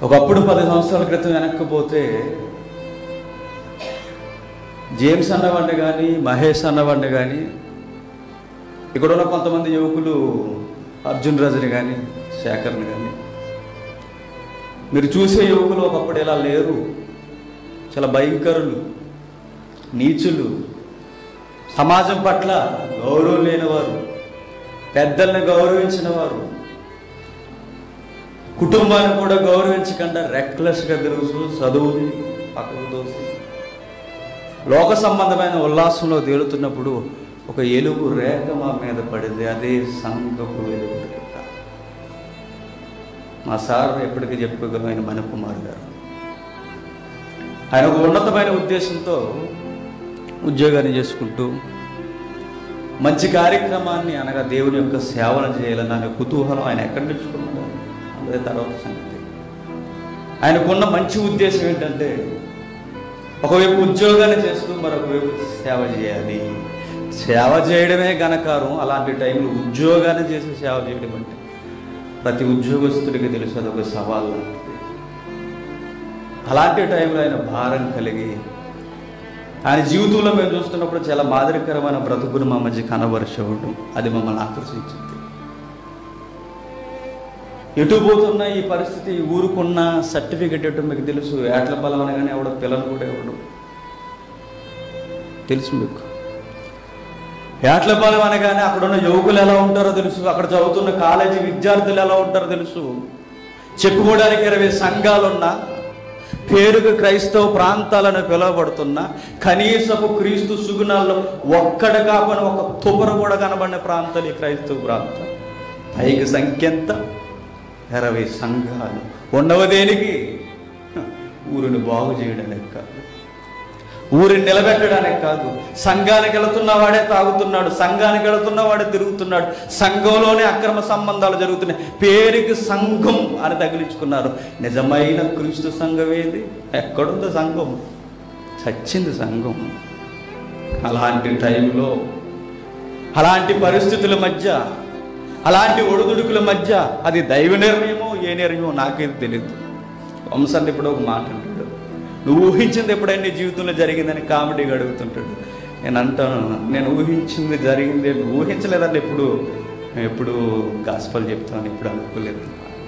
ఒకప్పుడు పది సంవత్సరాల క్రితం వెనక్కిపోతే జేమ్స్ అన్నవాడిని కానీ మహేష్ అన్నవాడిని కానీ ఇక్కడ ఉన్న కొంతమంది యువకులు అర్జున్ రాజుని కానీ శేఖర్ని కానీ మీరు చూసే యువకులు ఒకప్పుడు ఇలా లేరు చాలా భయంకరులు నీచులు సమాజం పట్ల గౌరవం లేనివారు పెద్దల్ని గౌరవించిన వారు కుటుంబాన్ని కూడా గౌరవించకుండా రెక్లెస్గా తిరుగుతూ చదువుని పక్కకు దోసి లోక సంబంధమైన ఉల్లాసంలో తేలుతున్నప్పుడు ఒక ఎలుగు రేఖ మా మీద పడింది అదే సంఘపు వెలుగు రేఖ మా సార్ ఎప్పటికీ చెప్పుకోగలమైన మణికుమార్ గారు ఆయన ఒక ఉన్నతమైన ఉద్దేశంతో ఉద్యోగాన్ని చేసుకుంటూ మంచి కార్యక్రమాన్ని అనగా దేవుని యొక్క సేవను చేయాలని అనే కుతూహలం ఆయన ఎక్కడి నేర్చుకున్నాడు అదే తర్వాత సంగతి ఆయనకున్న మంచి ఉద్దేశం ఏంటంటే ఒకవైపు ఉద్యోగాన్ని చేస్తూ మరొక వైపు సేవ చేయాలి సేవ చేయడమే ఘనకారం అలాంటి టైంలో ఉద్యోగాన్ని చేసి సేవ చేయడం అంటే ప్రతి ఉద్యోగస్తుడికి తెలుసు అదొక సవాల్ లాంటిది అలాంటి టైంలో ఆయన భారం కలిగి ఆయన జీవితంలో మేము చూస్తున్నప్పుడు చాలా మాదిరికరమైన బ్రతుకును మా మధ్య కనబరచవడం అది మమ్మల్ని ఆకర్షించింది ఎటు పోతున్న ఈ పరిస్థితి ఈ ఊరుకున్న సర్టిఫికెట్ ఎటు మీకు తెలుసు ఏట్ల పొలం అనగానే ఎవడో పిల్లలు కూడా ఎవడు తెలుసు మీకు ఏట్ల పొలం అనగానే అక్కడ ఉన్న యువకులు ఎలా ఉంటారో తెలుసు అక్కడ చదువుతున్న కాలేజీ విద్యార్థులు ఎలా ఉంటారో తెలుసు చెప్పుకోవడానికి ఇరవై సంఘాలున్నా పేరుకు క్రైస్తవ ప్రాంతాలను పిలువబడుతున్న కనీసపు క్రీస్తు సుగుణాల్లో ఒక్కడ కాకుండా ఒక తుబర కూడా కనబడిన ప్రాంతాలు ఈ క్రైస్తవ ప్రాంతం పైకి సంఖ్య ఎంత ఇరవై సంఘాలు ఉండవ దేనికి ఊరిని బాగు చేయడానికి కాదు ఊరిని నిలబెట్టడానికి కాదు సంఘానికి వెళుతున్న వాడే తాగుతున్నాడు సంఘానికి వెళుతున్న వాడే తిరుగుతున్నాడు సంఘంలోనే అక్రమ సంబంధాలు జరుగుతున్నాయి పేరుకి సంఘం అని తగిలించుకున్నారు నిజమైన క్రీస్తు సంఘం ఏది ఎక్కడుందో సంఘం చచ్చింది సంఘం అలాంటి టైంలో అలాంటి పరిస్థితుల మధ్య అలాంటి ఒడిదుడుకుల మధ్య అది దైవ నిర్ణయమో ఏ నిర్ణయమో నాకేది తెలియదు వంశాన్ని ఇప్పుడు ఒక మాట అంటాడు నువ్వు ఊహించింది ఎప్పుడైనా నీ జీవితంలో జరిగిందని కామెడీగా అడుగుతుంటాడు నేను అంటాను నేను ఊహించింది జరిగింది నువ్వు ఊహించలేదండి ఎప్పుడు నేను ఎప్పుడు గాస్పల్ చెప్తాను ఎప్పుడు అనుకోలేదు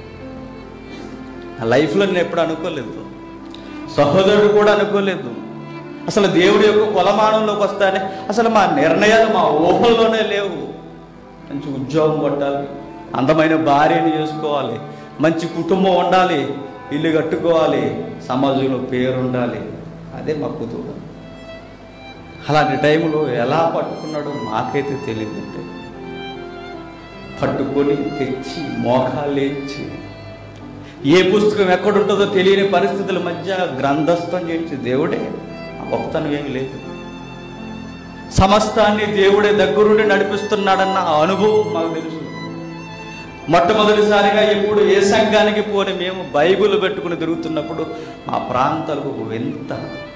నా లైఫ్లో నేను ఎప్పుడు అనుకోలేదు సహోదరుడు కూడా అనుకోలేదు అసలు దేవుడి యొక్క కొలమానంలోకి వస్తానే అసలు మా నిర్ణయాలు మా ఊహల్లోనే లేవు మంచి ఉద్యోగం కొట్టాలి అందమైన భార్యని చేసుకోవాలి మంచి కుటుంబం ఉండాలి ఇల్లు కట్టుకోవాలి సమాజంలో పేరు ఉండాలి అదే మా కుతూహలం అలాంటి టైంలో ఎలా పట్టుకున్నాడో మాకైతే తెలియదండి పట్టుకొని తెచ్చి మోకాలేంచి ఏ పుస్తకం ఎక్కడుంటుందో తెలియని పరిస్థితుల మధ్య గ్రంథస్థం చేసి దేవుడే ఆ గొప్పతనం ఏం లేదు సమస్తాన్ని దేవుడే దగ్గరుండి నడిపిస్తున్నాడన్న ఆ అనుభవం మాకు తెలుసు మొట్టమొదటిసారిగా ఎప్పుడు ఏ సంఘానికి పోని మేము బైబిల్ పెట్టుకుని తిరుగుతున్నప్పుడు మా ప్రాంతాలకు ఒక వింత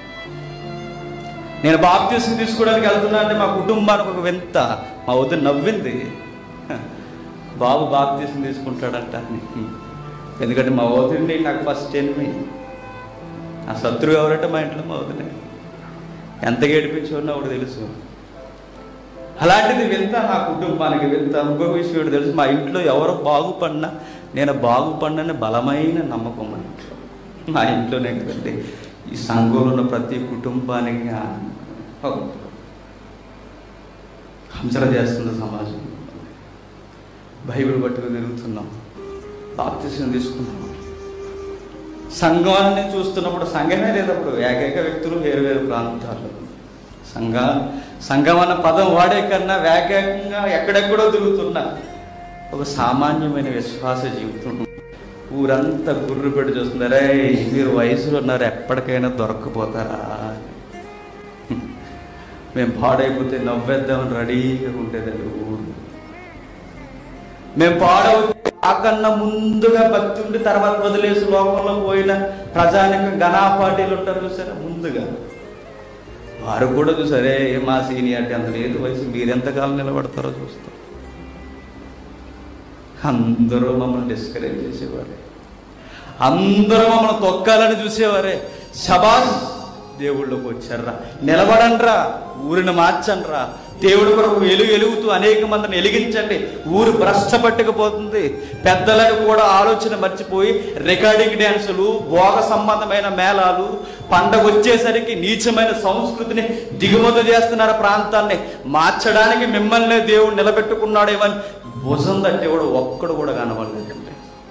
నేను బాప్తీసం తీసుకోవడానికి వెళ్తున్నా అంటే మా కుటుంబానికి ఒక వింత మా వద్ద నవ్వింది బాబు బాప్తీసం తీసుకుంటాడంట అని. ఎందుకంటే మా వదిలిని నాకు ఫస్ట్ ఎనిమి నా శత్రువు ఎవరంటే మా ఇంట్లో మా వదిలే ఎంత ఏడిపించుకున్నా ఒకటి తెలుసు అలాంటిది వింత నా కుటుంబానికి వింత ఇంకొక విషయం ఏంటో తెలుసు మా ఇంట్లో ఎవరు బాగుపడినా నేను బాగుపడినని బలమైన నమ్మకం మా ఇంట్లో మా ఇంట్లోనే కదండి ఈ సంఘంలో ఉన్న ప్రతి కుటుంబానికి ఆ- హంసల చేస్తుంది సమాజం బైబిల్ పట్టుకు తిరుగుతున్నాం బాప్తిసం తీసుకున్నాం సంఘాన్ని చూస్తున్నప్పుడు సంఘమే లేదప్పుడు ఏకైక వ్యక్తులు వేరు వేరు ప్రాంతాలు సంఘ సంఘం అన్న పదం వాడే కన్నా వేగంగా ఎక్కడెక్కడో తిరుగుతున్నా ఒక సామాన్యమైన విశ్వాస జీవితం ఊరంతా గుర్రు పెట్టి చూస్తున్నారే మీరు వయసులో ఉన్నారు ఎప్పటికైనా దొరకపోతారా మేము పాడైపోతే నవ్వేద్దామని రెడీగా ఉండేదండి ఊరు మేము పాడవుతే ఆకన్నా ముందుగా భక్తి ఉండి తర్వాత వదిలేసి లోకంలో పోయిన ప్రజానికం ఘనాపాటీలు ఉంటారు చూసారా ముందుగా వారు కూడా చూసారే మా సీనియారిటీ అంత లేదు వయసు మీరు ఎంతకాలం నిలబడతారో చూస్తాం అందరూ మమ్మల్ని డిస్కరేజ్ చేసేవారు అందరూ మమ్మల్ని తొక్కాలని చూసేవారే శబాన్ దేవుళ్ళకి వచ్చారా నిలబడండ్రా ఊరిని మార్చండ్రా దేవుడి కొరకు వెలుగు వెలుగుతూ అనేక మందిని వెలిగించండి ఊరు భ్రష్ట పట్టుకుపోతుంది పెద్దలను కూడా ఆలోచన మర్చిపోయి రికార్డింగ్ డ్యాన్సులు భోగ సంబంధమైన మేళాలు పండగ వచ్చేసరికి నీచమైన సంస్కృతిని దిగుమతి చేస్తున్నారు ప్రాంతాన్ని మార్చడానికి మిమ్మల్ని దేవుడు నిలబెట్టుకున్నాడేమని భుజం తట్టేవాడు ఒక్కడు కూడా కనబడలేదండి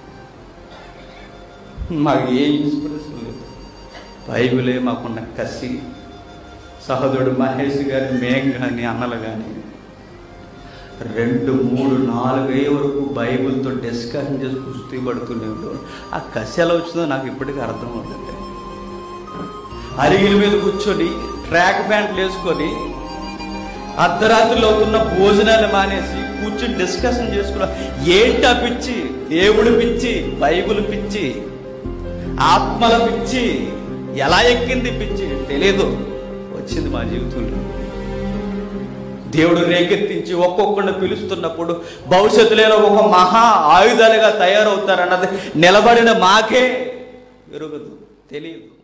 మాకు ఏ ఇన్స్పిరేషన్ లేదు బైబిలే మాకున్న కసి సహోదరుడు మహేష్ గారి మేం కానీ అన్నలు కానీ రెండు మూడు నాలుగు అయ్యే వరకు బైబిల్తో డిస్కషన్ చేసి కుస్తీ పడుతూనే ఉండేవాడు ఆ కసి ఎలా వచ్చిందో నాకు ఇప్పటికీ అర్థం అవుతుంది అరిగిల మీద కూర్చొని ట్రాక్ ప్యాంట్లు వేసుకొని అర్ధరాత్రులు అవుతున్న భోజనాలు మానేసి కూర్చొని డిస్కషన్ చేసుకున్నా ఏంటా పిచ్చి దేవుడు పిచ్చి బైబిల్ పిచ్చి ఆత్మల పిచ్చి ఎలా ఎక్కింది పిచ్చి తెలియదు వచ్చింది మా జీవితంలో దేవుడు రేకెత్తించి ఒక్కొక్కడిని పిలుస్తున్నప్పుడు భవిష్యత్తులో ఒక మహా ఆయుధాలుగా తయారవుతారన్నది నిలబడిన మాకే ఎరుగదు తెలియదు